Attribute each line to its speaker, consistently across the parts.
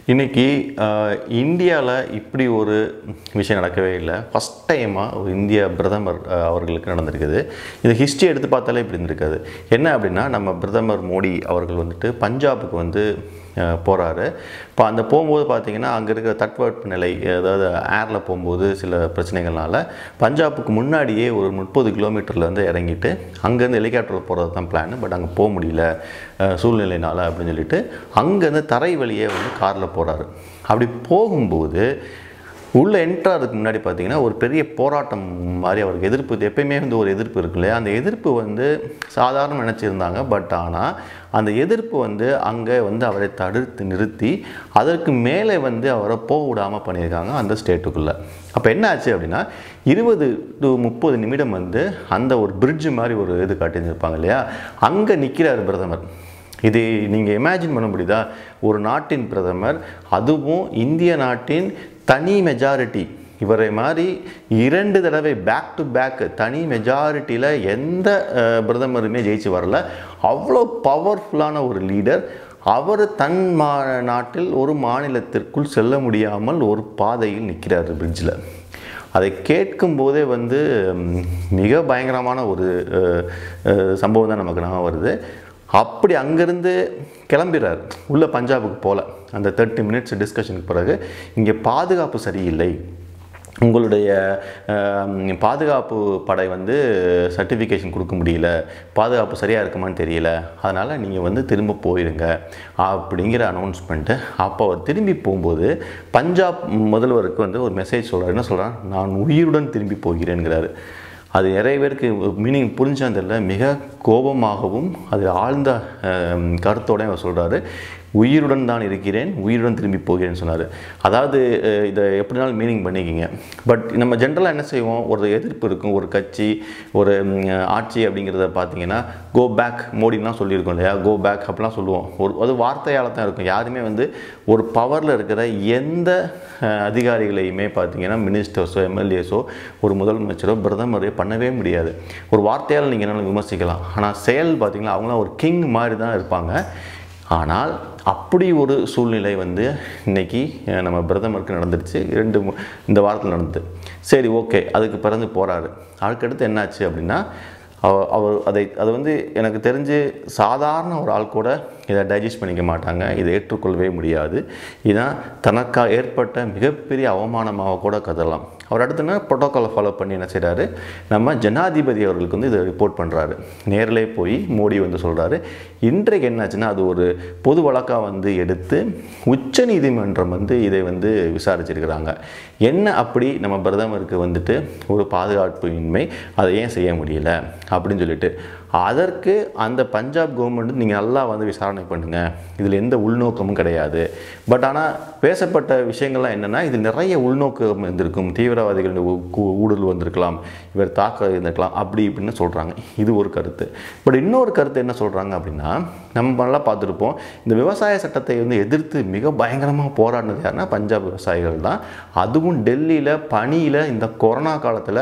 Speaker 1: இன்னைக்கு இந்தியாவில் இப்படி ஒரு விஷயம் நடக்கவே இல்லை ஃபஸ்ட் டைமாக ஒரு இந்திய பிரதமர் அஹ், அவர்களுக்கு நடந்திருக்குது இந்த ஹிஸ்ட்ரி எடுத்து பார்த்தாலே இப்படி இருந்திருக்காது என்ன அப்படின்னா நம்ம பிரதமர் மோடி அவர்கள் வந்துட்டு பஞ்சாபுக்கு வந்து போகிறாரு இப்போ அந்த போகும்போது பார்த்தீங்கன்னா அங்கே இருக்கிற தட்பவெட்ப நிலை அதாவது ஏரில் போகும்போது சில பிரச்சனைகள்னால பஞ்சாபுக்கு முன்னாடியே ஒரு முப்பது கிலோமீட்டரில் வந்து இறங்கிட்டு அங்கேருந்து ஹெலிகாப்டரில் போகிறது தான் பிளான் பட் அங்கே போக முடியல அஹ், சூழ்நிலைனால அப்படின்னு சொல்லிட்டு அங்கேருந்து தரை வழியே வந்து காரில் போகிறாரு அப்படி போகும்போது உள்ளே என்ட்ராதுக்கு முன்னாடி பார்த்தீங்கன்னா ஒரு பெரிய போராட்டம் மாதிரி அவருக்கு எதிர்ப்பு இது எப்பயுமே வந்து ஒரு எதிர்ப்பு இருக்கு இல்லையா அந்த எதிர்ப்பு வந்து சாதாரண நினச்சிருந்தாங்க பட் ஆனால் அந்த எதிர்ப்பு வந்து அங்கே வந்து அவரை தடுத்து நிறுத்தி அதற்கு மேலே வந்து அவரை போக விடாமல் பண்ணியிருக்காங்க அந்த ஸ்டேட்டுக்குள்ளே அப்போ என்ன ஆச்சு அப்படின்னா இருபது டு முப்பது நிமிடம் வந்து அந்த ஒரு பிரிட்ஜ் மாதிரி ஒரு இது காட்டியிருப்பாங்க இல்லையா அங்கே நிற்கிறார் பிரதமர் இது நீங்கள் இமேஜின் பண்ண முடியுதா ஒரு நாட்டின் பிரதமர் அதுவும் இந்திய நாட்டின் தனி மெஜாரிட்டி இவரை மாதிரி இரண்டு தடவை பேக் டு பேக் தனி மெஜாரிட்டியில் எந்த அஹ், பிரதமருமே ஜெயிச்சு வரல அவ்வளோ பவர்ஃபுல்லான ஒரு லீடர் அவர் தன் மா நாட்டில் ஒரு மாநிலத்திற்குள் செல்ல முடியாமல் ஒரு பாதையில் நிற்கிறார் பிரிட்ஜில் அதை கேட்கும் போதே வந்து ம், மிக பயங்கரமான ஒரு அஹ், அஹ், சம்பவம் தான் நமக்கு ஞாபகம் வருது அப்படி அங்கேருந்து கிளம்பிறார் உள்ள பஞ்சாபுக்கு போகல அந்த தேர்ட்டி மினிட்ஸ் டிஸ்கஷனுக்கு பிறகு இங்கே பாதுகாப்பு சரியில்லை உங்களுடைய அஹ், பாதுகாப்பு படை வந்து சர்டிஃபிகேஷன் கொடுக்க முடியல பாதுகாப்பு சரியாக இருக்குமான்னு தெரியல அதனால் நீங்கள் வந்து திரும்ப போயிடுங்க அப்படிங்கிற அனௌன்ஸ்மெண்ட்டு அப்போ அவர் திரும்பி போகும்போது பஞ்சாப் முதல்வருக்கு வந்து ஒரு மெசேஜ் சொல்கிறார் என்ன சொல்கிறார் நான் உயிருடன் திரும்பி போகிறேங்கிறாரு அது நிறைய பேருக்கு மீனிங் புரிஞ்சான்னு தெரியல மிக கோபமாகவும் அது ஆழ்ந்த அஹ், கருத்தோட அவர் சொல்கிறாரு உயிருடன் தான் இருக்கிறேன் உயிருடன் திரும்பி போகிறேன்னு சொன்னார் அதாவது அஹ், இதை எப்படினாலும் மீனிங் பண்ணிக்கிங்க பட் நம்ம ஜென்ரலாக என்ன செய்வோம் ஒரு எதிர்ப்பு இருக்கும் ஒரு கட்சி ஒரு ம், ஆட்சி அப்படிங்கிறத பார்த்தீங்கன்னா கோ பேக் மோடிலாம் சொல்லியிருக்கோம் இல்லையா கோ பேக் அப்படிலாம் சொல்லுவோம் ஒரு அது வார்த்தையால் தான் இருக்கும் யாருமே வந்து ஒரு பவரில் இருக்கிற எந்த அஹ், அதிகாரிகளையுமே பார்த்தீங்கன்னா மினிஸ்டர்ஸோ எம்எல்ஏஸோ ஒரு முதலமைச்சரோ பிரதமரோ பண்ணவே முடியாது ஒரு வார்த்தையால் நீங்கள் என்னால் விமர்சிக்கலாம் ஆனால் செயல் பார்த்தீங்கன்னா அவங்களாம் ஒரு கிங் மாதிரி தான் இருப்பாங்க ஆனால் அப்படி ஒரு சூழ்நிலை வந்து இன்னைக்கு அஹ், நம்ம பிரதமருக்கு நடந்துருச்சு ரெண்டு மு- இந்த வாரத்தில் நடந்தது சரி ஓகே அதுக்கு பிறந்து போகிறாரு அதுக்கடுத்து என்னாச்சு அப்படின்னா அவ- அவர் அதை அது வந்து எனக்கு தெரிஞ்சு சாதாரண ஒரு ஆள் கூட இதை டைஜஸ்ட் பண்ணிக்க மாட்டாங்க இதை ஏற்றுக்கொள்ளவே முடியாது இதுதான் தனக்காக ஏற்பட்ட மிகப்பெரிய அவமானமாக கூட கருதலாம் அவர் அடுத்துனா ப்ரோட்டோக்காலை ஃபாலோ பண்ணி என்ன செய்கிறாரு நம்ம ஜனாதிபதி அவர்களுக்கு வந்து இதை ரிப்போர்ட் பண்ணுறாரு நேரிலே போய் மோடி வந்து சொல்கிறாரு இன்றைக்கு என்னாச்சுன்னா அது ஒரு பொது வழக்காக வந்து எடுத்து உச்ச நீதிமன்றம் வந்து இதை வந்து விசாரிச்சிருக்கிறாங்க என்ன அப்படி நம்ம பிரதமருக்கு வந்துட்டு ஒரு பாதுகாப்பு இன்மை அதை ஏன் செய்ய முடியல அப்படின்னு சொல்லிட்டு அதற்கு அந்த பஞ்சாப் கவர்மெண்ட் நீங்கள் நல்லா வந்து விசாரணை பண்ணுங்கள் இதில் எந்த உள்நோக்கமும் கிடையாது பட் ஆனால் பேசப்பட்ட விஷயங்கள்லாம் என்னென்னா இது நிறைய உள்நோக்கம் இருந்திருக்கும் தீவிரவாதிகள் ஊ- கூ- ஊடுருவல் வந்திருக்கலாம் இவர் தாக்க இருந்திருக்கலாம் அப்படி இப்படின்னு சொல்கிறாங்க இது ஒரு கருத்து பட் இன்னொரு கருத்து என்ன சொல்கிறாங்க அப்படின்னா நம்ம நல்லா பார்த்துருப்போம் இந்த விவசாய சட்டத்தை வந்து எதிர்த்து மிக பயங்கரமாக போராடினது யாருன்னா பஞ்சாப் விவசாயிகள் தான் அதுவும் டெல்லியில் பனியில் இந்த கொரோனா காலத்தில்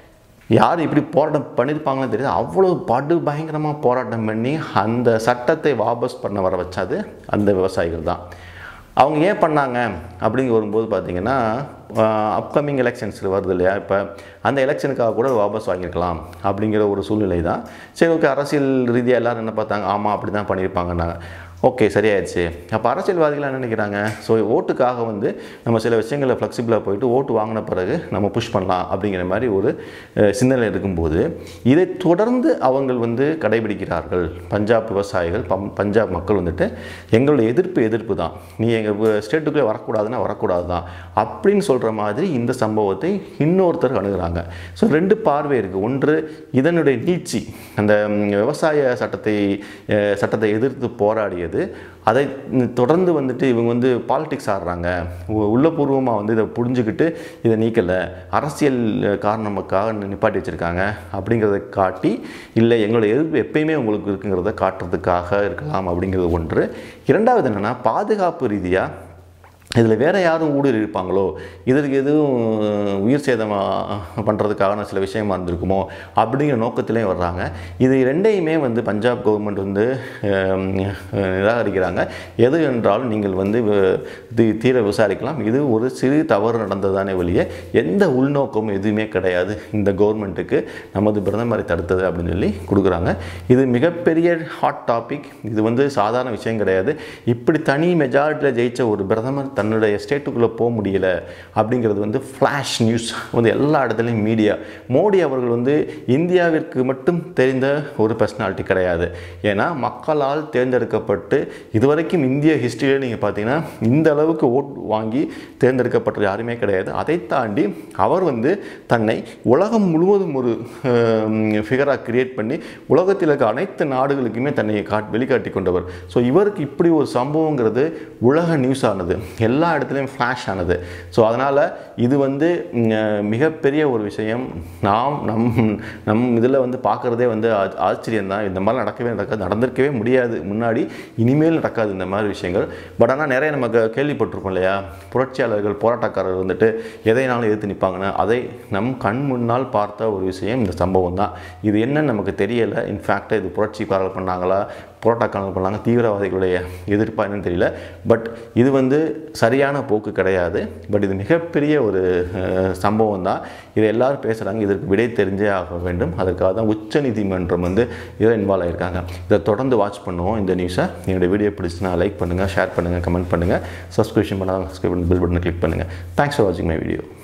Speaker 1: யார் இப்படி போராட்டம் பண்ணியிருப்பாங்கன்னு தெரியுது அவ்வளோ படு பயங்கரமாக போராட்டம் பண்ணி அந்த சட்டத்தை வாபஸ் பண்ண வர வச்சது அந்த விவசாயிகள் தான் அவங்க ஏன் பண்ணாங்க அப்படிங்க வரும்போது பார்த்தீங்கன்னா அப்கமிங் எலெக்ஷன்ஸ் வருது இல்லையா இப்போ அந்த எலெக்ஷனுக்காக கூட வாபஸ் வாங்கியிருக்கலாம் அப்படிங்கிற ஒரு சூழ்நிலை தான் சரி ஓகே அரசியல் ரீதியாக எல்லாரும் என்ன பார்த்தாங்க ஆமாம் அப்படி தான் பண்ணியிருப்பாங்கன்னாங்க ஓகே சரியாயிடுச்சு அப்போ அரசியல்வாதிகள் என்ன நினைக்கிறாங்க ஸோ ஓட்டுக்காக வந்து நம்ம சில விஷயங்களில் ஃப்ளெக்சிபிளாக போயிட்டு ஓட்டு வாங்கின பிறகு நம்ம புஷ் பண்ணலாம் அப்படிங்கிற மாதிரி ஒரு அஹ், சிந்தனை இருக்கும்போது இதை தொடர்ந்து அவங்கள் வந்து கடைபிடிக்கிறார்கள் பஞ்சாப் விவசாயிகள் பம் பஞ்சாப் மக்கள் வந்துட்டு எங்களுடைய எதிர்ப்பு எதிர்ப்பு தான் நீ எங்கள் ஸ்டேட்டுக்குள்ளே வரக்கூடாதுன்னா வரக்கூடாது தான் அப்படின்னு சொல்கிற மாதிரி இந்த சம்பவத்தை இன்னொருத்தர் அணுகுறாங்க ஸோ ரெண்டு பார்வை இருக்குது ஒன்று இதனுடைய நீட்சி அந்த ம், விவசாய சட்டத்தை அஹ், சட்டத்தை எதிர்த்து போராடியது அதை ம், தொடர்ந்து வந்துட்டு இவங்க வந்து பாலிடிக்ஸ் ஆடுறாங்க உ- உள்ளபூர்வமாக வந்து இதை புரிஞ்சுக்கிட்டு இதை நீக்கலை அரசியல் அஹ், காரணமுக்காக நி- நிப்பாட்டி வச்சுருக்காங்க அப்படிங்கிறத காட்டி இல்லை எங்களோட எதிர்ப்பு எப்பயுமே உங்களுக்கு இருக்குங்கிறத காட்டுறதுக்காக இருக்கலாம் அப்படிங்கிறது ஒன்று இரண்டாவது என்னென்னா பாதுகாப்பு ரீதியாக இதில் வேறு யாரும் ஊடுருவி இருப்பாங்களோ இதற்கு எதுவும் உயிர் சேதம் பண்ணுறதுக்கான சில விஷயமா இருந்திருக்குமோ அப்படிங்கிற நோக்கத்திலையும் வர்றாங்க இது ரெண்டையுமே வந்து பஞ்சாப் கவர்மெண்ட் வந்து அஹ், நிராகரிக்கிறாங்க எது என்றாலும் நீங்கள் வந்து வ- இது தீர விசாரிக்கலாம் இது ஒரு சிறு தவறு நடந்ததானே வெளியே எந்த உள்நோக்கமும் எதுவுமே கிடையாது இந்த கவர்மெண்ட்டுக்கு நமது பிரதமரை தடுத்தது அப்படின்னு சொல்லி கொடுக்குறாங்க இது மிகப்பெரிய ஹாட் டாபிக் இது வந்து சாதாரண விஷயம் கிடையாது இப்படி தனி மெஜாரிட்டியில் ஜெயிச்ச ஒரு பிரதமர் தன்னுடைய ஸ்டேட்டுக்குள்ளே போக முடியல அப்படிங்கிறது வந்து ஃப்ளாஷ் நியூஸ் வந்து எல்லா இடத்துலையும் மீடியா மோடி அவர்கள் வந்து இந்தியாவிற்கு மட்டும் தெரிந்த ஒரு பர்சனாலிட்டி கிடையாது ஏன்னா மக்களால் தேர்ந்தெடுக்கப்பட்டு இதுவரைக்கும் இந்திய ஹிஸ்டரியில் நீங்கள் பார்த்தீங்கன்னா இந்த அளவுக்கு ஓட் வாங்கி தேர்ந்தெடுக்கப்பட்டது யாருமே கிடையாது அதை தாண்டி அவர் வந்து தன்னை உலகம் முழுவதும் ஒரு ஃபிகராக கிரியேட் பண்ணி உலகத்தில் இருக்க அனைத்து நாடுகளுக்குமே தன்னை காட் வெளிக்காட்டி கொண்டவர் ஸோ இவருக்கு இப்படி ஒரு சம்பவங்கிறது உலக நியூஸ் ஆனது எல்லா இடத்துலையும் ஃப்ளாஷ் ஆனது ஸோ அதனால் இது வந்து ம், அஹ், மிகப்பெரிய ஒரு விஷயம் நாம் நம் நம் இதில் வந்து பார்க்குறதே வந்து ஆ- ஆச்சரியம் தான் இந்த மாதிரி நடக்கவே நடக்காது நடந்திருக்கவே முடியாது முன்னாடி இனிமேல் நடக்காது இந்த மாதிரி விஷயங்கள் பட் ஆனால் நிறைய நமக்கு கேள்விப்பட்டிருக்கோம் இல்லையா புரட்சியாளர்கள் போராட்டக்காரர்கள் வந்துட்டு எதைனாலும் எதிர்த்து நிற்பாங்கன்னு அதை நம் கண் முன்னால் பார்த்த ஒரு விஷயம் இந்த சம்பவம் தான் இது என்னன்னு நமக்கு தெரியலை இன்ஃபேக்ட் இது புரட்சிக்காரர்கள் பண்ணாங்களா போராட்டக்காரர்கள் பண்ணாங்க தீவிரவாதிகளுடைய எதிர்ப்பா என்னன்னு தெரியல பட் இது வந்து சரியான போக்கு கிடையாது பட் இது மிகப்பெரிய ஒரு அஹ், சம்பவம் தான் இதை எல்லாரும் பேசுகிறாங்க இதற்கு விடை தெரிஞ்சே ஆக வேண்டும் அதற்காக தான் உச்ச நீதிமன்றம் வந்து இதில் இன்வால்வ் ஆயிருக்காங்க இதை தொடர்ந்து வாட்ச் பண்ணுவோம் இந்த நியூஸை என்னோட வீடியோ பிடிச்சுன்னா லைக் பண்ணுங்கள் ஷேர் பண்ணுங்கள் கமெண்ட் பண்ணுங்கள் சப்ஸ்கிரிப்ஷன் பண்ணால் சப்ஸ்கிரைப் பண்ணி பில் பட்டனை கிளிக் பண்ணுங்கள் தேங்க்ஸ் ஃபார் வாட்சிங் மை வீடியோ